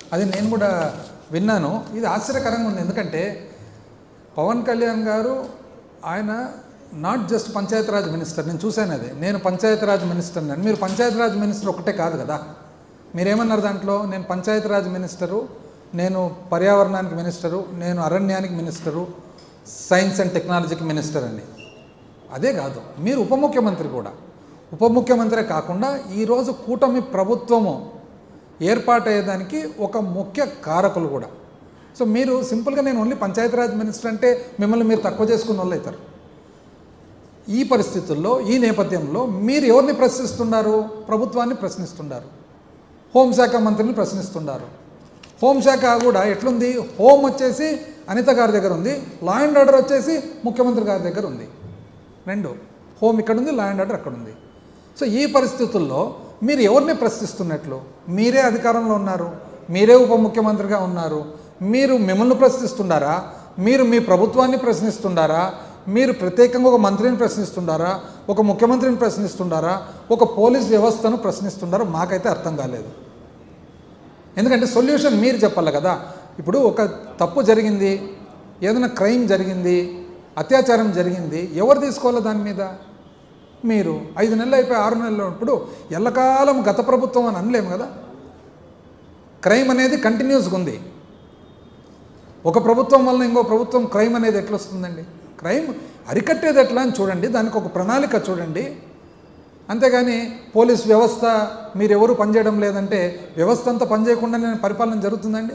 అది నేను కూడా విన్నాను ఇది ఆశ్చర్యకరంగా ఉంది ఎందుకంటే పవన్ కళ్యాణ్ గారు ఆయన నాట్ జస్ట్ పంచాయతీరాజ్ మినిస్టర్ నేను చూశాను అది నేను పంచాయతీరాజ్ మినిస్టర్ అని మీరు పంచాయతీరాజ్ మినిస్టర్ ఒకటే కాదు కదా మీరేమన్నారు దాంట్లో నేను పంచాయతీరాజ్ మినిస్టరు నేను పర్యావరణానికి మినిస్టరు నేను అరణ్యానికి మినిస్టరు సైన్స్ అండ్ టెక్నాలజీకి మినిస్టర్ అని అదే కాదు మీరు ఉప ముఖ్యమంత్రి కూడా ఉప ముఖ్యమంత్రే కాకుండా ఈరోజు కూటమి ప్రభుత్వము ఏర్పాటయ్యేదానికి ఒక ముఖ్య కారకులు కూడా సో మీరు సింపుల్గా నేను ఓన్లీ పంచాయతీరాజ్ మినిస్టర్ అంటే మిమ్మల్ని మీరు తక్కువ చేసుకున్న వాళ్ళు అవుతారు ఈ పరిస్థితుల్లో ఈ నేపథ్యంలో మీరు ఎవరిని ప్రశ్నిస్తున్నారు ప్రభుత్వాన్ని ప్రశ్నిస్తున్నారు హోంశాఖ మంత్రిని ప్రశ్నిస్తున్నారు హోంశాఖ కూడా ఎట్లుంది హోం వచ్చేసి అనిత గారి దగ్గర ఉంది లా అండ్ ఆర్డర్ వచ్చేసి ముఖ్యమంత్రి గారి దగ్గర ఉంది రెండు హోమ్ ఇక్కడ ఉంది లా అండ్ ఆర్డర్ అక్కడ ఉంది సో ఈ పరిస్థితుల్లో మీరు ఎవరిని ప్రశ్నిస్తున్నట్లు మీరే అధికారంలో ఉన్నారు మీరే ఉప ముఖ్యమంత్రిగా ఉన్నారు మీరు మిమ్మల్ని ప్రశ్నిస్తున్నారా మీరు మీ ప్రభుత్వాన్ని ప్రశ్నిస్తున్నారా మీరు ప్రత్యేకంగా ఒక మంత్రిని ప్రశ్నిస్తున్నారా ఒక ముఖ్యమంత్రిని ప్రశ్నిస్తున్నారా ఒక పోలీస్ వ్యవస్థను ప్రశ్నిస్తున్నారా మాకైతే అర్థం కాలేదు ఎందుకంటే సొల్యూషన్ మీరు చెప్పాలి కదా ఇప్పుడు ఒక తప్పు జరిగింది ఏదైనా క్రైమ్ జరిగింది అత్యాచారం జరిగింది ఎవరు తీసుకోవాలి దాని మీద మీరు ఐదు నెలలు అయిపోయి ఆరు నెలలు ఇప్పుడు ఎల్లకాలం గత ప్రభుత్వం అని అనలేము కదా క్రైమ్ అనేది కంటిన్యూస్గా ఉంది ఒక ప్రభుత్వం వలన ఇంకో ప్రభుత్వం క్రైమ్ అనేది ఎట్లా వస్తుందండి క్రైమ్ అరికట్టేది ఎట్లా అని చూడండి దానికి ఒక ప్రణాళిక చూడండి అంతేగాని పోలీస్ వ్యవస్థ మీరు ఎవరు పనిచేయడం లేదంటే వ్యవస్థ అంతా పనిచేయకుండా నేను పరిపాలన జరుగుతుందండి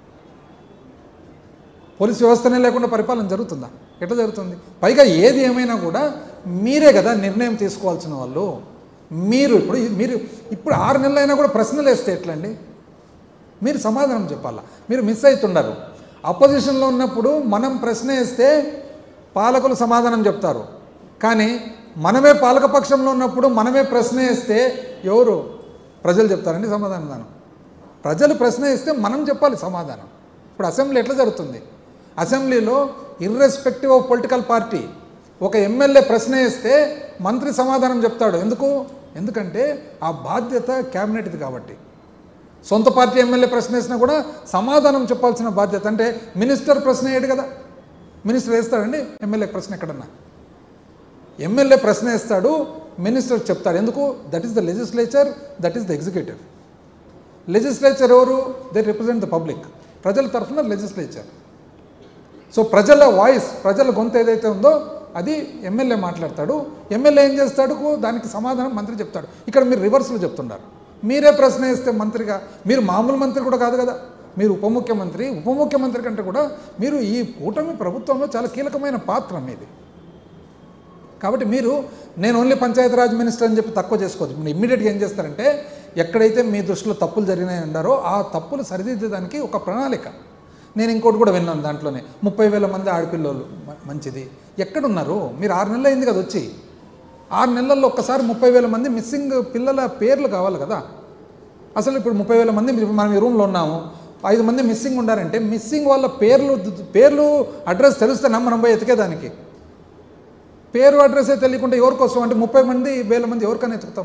పోలీస్ వ్యవస్థనే లేకుండా పరిపాలన జరుగుతుందా ఎట్లా జరుగుతుంది పైగా ఏది ఏమైనా కూడా మీరే కదా నిర్ణయం తీసుకోవాల్సిన వాళ్ళు మీరు ఇప్పుడు మీరు ఇప్పుడు ఆరు నెలలు అయినా కూడా ప్రశ్నలు వేస్తే ఎట్లండి మీరు సమాధానం చెప్పాలా మీరు మిస్ అవుతుండరు అపోజిషన్లో ఉన్నప్పుడు మనం ప్రశ్న వేస్తే పాలకులు సమాధానం చెప్తారు కానీ మనమే పాలకపక్షంలో ఉన్నప్పుడు మనమే ప్రశ్న వేస్తే ఎవరు ప్రజలు చెప్తారండి సమాధానం దానం ప్రజలు ప్రశ్న వేస్తే మనం చెప్పాలి సమాధానం ఇప్పుడు అసెంబ్లీ ఎట్లా జరుగుతుంది అసెంబ్లీలో ఇర్రెస్పెక్టివ్ ఆఫ్ పొలిటికల్ పార్టీ ఒక ఎమ్మెల్యే ప్రశ్న వేస్తే మంత్రి సమాధానం చెప్తాడు ఎందుకు ఎందుకంటే ఆ బాధ్యత క్యాబినెట్ది కాబట్టి సొంత పార్టీ ఎమ్మెల్యే ప్రశ్న వేసినా కూడా సమాధానం చెప్పాల్సిన బాధ్యత అంటే మినిస్టర్ ప్రశ్న వేయడు కదా మినిస్టర్ వేస్తాడండి ఎమ్మెల్యే ప్రశ్న ఎక్కడన్నా ఎమ్మెల్యే ప్రశ్న వేస్తాడు మినిస్టర్ చెప్తాడు ఎందుకు that is the legislature that is the executive legislature ఎవరు దే రిప్రజెంట్ ద పబ్లిక్ ప్రజల తరఫున లెజిస్లేచర్ సో ప్రజల వాయిస్ ప్రజల గొంతు ఏదైతే ఉందో అది ఎమ్మెల్యే మాట్లాడతాడు ఎమ్మెల్యే ఏం చేస్తాడు దానికి సమాధానం మంత్రి చెప్తాడు ఇక్కడ మీరు రివర్స్లో చెప్తున్నారు మీరే ప్రశ్న వేస్తే మంత్రిగా మీరు మామూలు మంత్రి కూడా కాదు కదా మీరు ఉప ముఖ్యమంత్రి ఉప ముఖ్యమంత్రి కంటే కూడా మీరు ఈ కూటమి ప్రభుత్వంలో చాలా కీలకమైన పాత్ర మీది కాబట్టి మీరు నేను ఓన్లీ పంచాయతీరాజ్ మినిస్టర్ అని చెప్పి తక్కువ చేసుకోవచ్చు ఇప్పుడు ఇమ్మీడియట్గా ఏం చేస్తారంటే ఎక్కడైతే మీ దృష్టిలో తప్పులు జరిగినాయి అన్నారో ఆ తప్పులు సరిదిద్దడానికి ఒక ప్రణాళిక నేను ఇంకోటి కూడా విన్నాను దాంట్లోనే ముప్పై వేల మంది ఆడపిల్లోళ్ళు మ- మంచిది ఎక్కడున్నారు మీరు ఆరు నెలలు అయింది కదా వచ్చి ఆరు నెలల్లో ఒక్కసారి ముప్పై వేల మంది మిస్సింగ్ పిల్లల పేర్లు కావాలి కదా అసలు ఇప్పుడు ముప్పై వేల మంది మీ- మనం ఈ రూమ్లో ఉన్నాము ఐదు మంది మిస్సింగ్ ఉండారంటే మిస్సింగ్ వాళ్ళ పేర్లు పేర్లు అడ్రస్ తెలుస్తేనా మనం పోయి ఎతికేదానికి పేరు అడ్రస్సే తెలియకుండా ఎవరి కోసం అంటే ముప్పై మంది వేల మంది ఎవరికైనా ఎతుకుతాం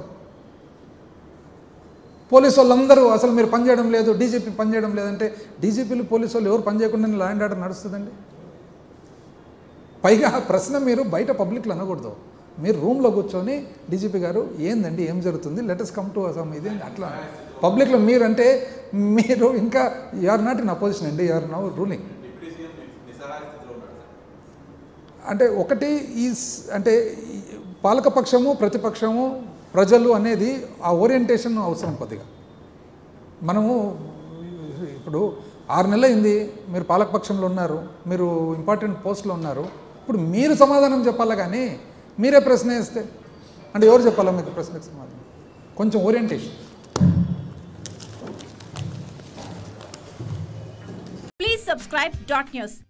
పోలీసు వాళ్ళందరూ అసలు మీరు పనిచేయడం లేదు డీజీపీ పనిచేయడం లేదంటే డీజీపీలు పోలీసు వాళ్ళు ఎవరు పనిచేయకుండా ల్యాండ్ ఆర్డర్ నడుస్తుందండి పైగా ఆ ప్రశ్న మీరు బయట పబ్లిక్లో అనకూడదు మీరు రూమ్లో కూర్చొని డీజీపీ గారు ఏందండి ఏం జరుగుతుంది లెటర్స్ కమ్ టు అసమ్ ఇది అట్లా పబ్లిక్లో మీరంటే మీరు ఇంకా ఆర్ నాట్ ఇన్ అపోజిషన్ అండి ఆర్ నౌ రూలింగ్ అంటే ఒకటి ఈ స్- అంటే ఈ పాలకపక్షము ప్రతిపక్షము ప్రజలు అనేది ఆ ఓరియంటేషన్ అవసరం కొద్దిగా మనము ఇప్పుడు ఆరు నెలలు అయింది మీరు పాలకపక్షంలో ఉన్నారు మీరు ఇంపార్టెంట్ పోస్ట్లో ఉన్నారు ఇప్పుడు మీరు సమాధానం చెప్పాలా కానీ మీరే ప్రశ్న వేస్తే అంటే ఎవరు చెప్పాలా మీకు ప్రశ్నకు సమాధానం కొంచెం orientation Please subscribe Dot News.